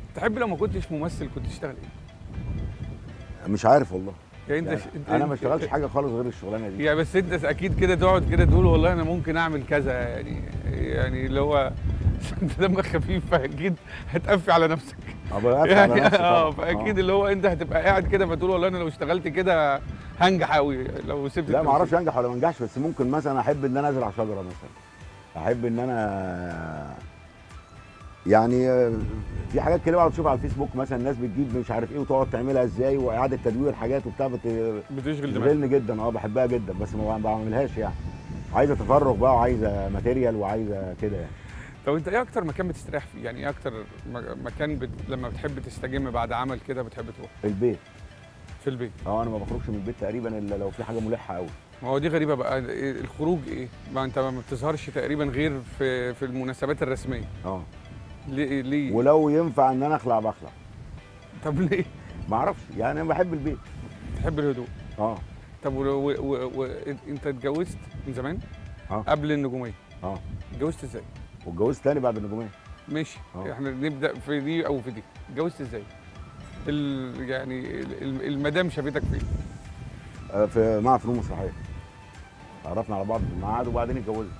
تحب لو ما كنتش ممثل كنت تشتغل ايه؟ مش عارف والله يعني انت يعني ش... انت انا ما اشتغلتش حاجه خالص غير الشغلانه دي يعني بس انت اكيد كده تقعد كده تقول والله انا ممكن اعمل كذا يعني يعني اللي هو انت دمك خفيف فاكيد هتقفي على نفسك اه بقى على يعني نفسي اه طبعاً. فاكيد اللي هو انت هتبقى قاعد كده فتقول والله انا لو اشتغلت كده هنجح قوي لو سبت لا ما اعرفش التمثيل. انجح ولا ما انجحش بس ممكن مثلا احب ان انا ازرع شجره مثلا احب ان انا يعني في حاجات كده بقعد اشوفها على الفيسبوك مثلا الناس بتجيب مش عارف ايه وتقعد تعملها ازاي واعاده تدوير حاجات وبتاع بت- بتشغل دماغك بتشغلني جدا اه بحبها جدا بس ما بعملهاش يعني عايزه تفرغ بقى وعايزه ماتيريال وعايزه كده يعني طب انت ايه اكتر مكان بتستريح فيه يعني ايه اكتر م- مكان بت... لما بتحب تستجم بعد عمل كده بتحب تروح البيت في البيت اه انا ما بخرجش من البيت تقريبا الا لو في حاجه ملحه قوي ما هو دي غريبه بقى إيه الخروج ايه ما انت ما بتظهرش تقريبا غير في في المناسبات الرسميه اه ليه ليه ولو ينفع ان انا اخلع بخلع طب ليه ما اعرفش يعني انا بحب البيت تحب الهدوء اه طب و... و... و... و... انت اتجوزت من زمان اه قبل النجوميه اه اتجوزت ازاي واتجوزت تاني بعد النجوميه ماشي اه. احنا نبدا في دي او في دي اتجوزت ازاي ال... يعني ال- ال- المدام شافتك فين آه، في مع فنون مسرحيه عرفنا على بعض في الميعاد وبعدين اتجوزنا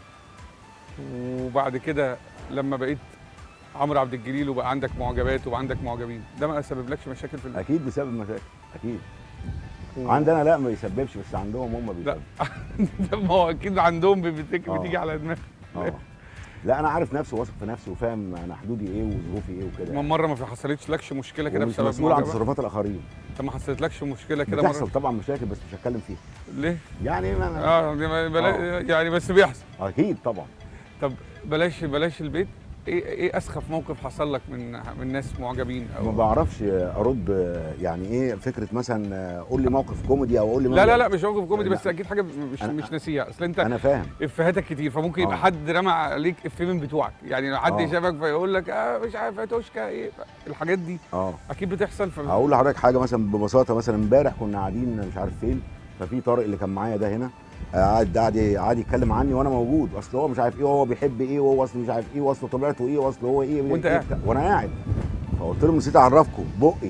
وبعد كده لما بقيت عمرو عبد الجليل وبقى عندك معجبات وبقى عندك معجبين ده ما سببلكش مشاكل في البيت اكيد بسبب مشاكل اكيد و- عندنا لا ما يسببش بس عندهم هم لا بيسبب ده ما هو اكيد عندهم بتك- اه. بتيجي على دماغك اه لا انا عارف نفسي واثق في نفسي وفاهم انا حدودي ايه وظروفي ايه وكده ما يعني. مره ما في حصلتش لكش مشكله كده ومش بسبب مسؤول عن معجبة؟ تصرفات الاخرين طب ما حصلتلكش مشكله كده بتحصل مره طبعا مشاكل بس مش هتكلم فيها ليه يعني ما أنا اه دي ما- بلا... يعني بس بيحصل اكيد طبعا طب بلاش بلاش البيت ايه ايه اسخف موقف حصل لك من من ناس معجبين ما او بعرفش ارد يعني ايه فكره مثلا قول لي موقف كوميدي او قول لي لا لا موقف- لا مش موقف كوميدي لا. بس اكيد حاجه مش أنا- مش ناسيها اصل انت انا فاهم افهاتك كتير فممكن يبقى آه. حد رمى عليك افيه من بتوعك يعني لو حد آه. شافك فيقول لك اه مش عارف يا توشكا ايه الحاجات دي اه اكيد بتحصل ف... هقول لحضرتك حاجه مثلا ببساطه مثلا امبارح كنا قاعدين مش عارف فين ففي طارق اللي كان معايا ده هنا قاعد قاعد قاعد يتكلم عني وانا موجود اصل هو مش عارف ايه وهو بيحب ايه وهو اصل مش عارف ايه واصل طبيعته ايه واصل هو ايه وأنت إيه قاعد. بتاع. وانا قاعد فقلت لهم نسيت اعرفكم بقي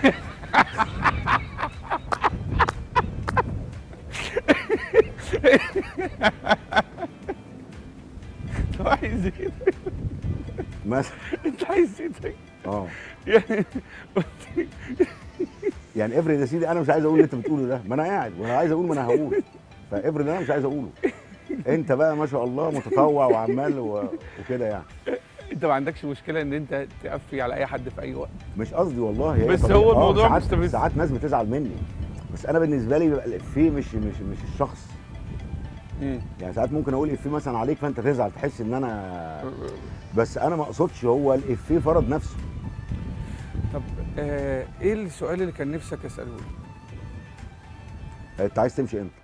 طب عايز ايه مثلا انت عايز ايه طيب؟ اه يعني يعني افرض يا سيدي انا مش عايز اقول اللي انت بتقوله ده ما انا قاعد وانا عايز اقول ما انا هقول فافرض انا مش عايز اقوله انت بقى ما شاء الله متطوع وعمال و... وكده يعني انت ما عندكش مشكله ان انت تقفي على اي حد في اي وقت مش قصدي والله هي بس طبيعة. هو آه، الموضوع ساعات مستفز. ساعات ناس بتزعل مني بس انا بالنسبه لي بيبقى الافيه مش مش مش الشخص مم. يعني ساعات ممكن اقول افيه مثلا عليك فانت تزعل تحس ان انا بس انا ما اقصدش هو الافيه فرض نفسه طب آه ايه السؤال اللي كان نفسك اساله لي؟ انت عايز تمشي امتى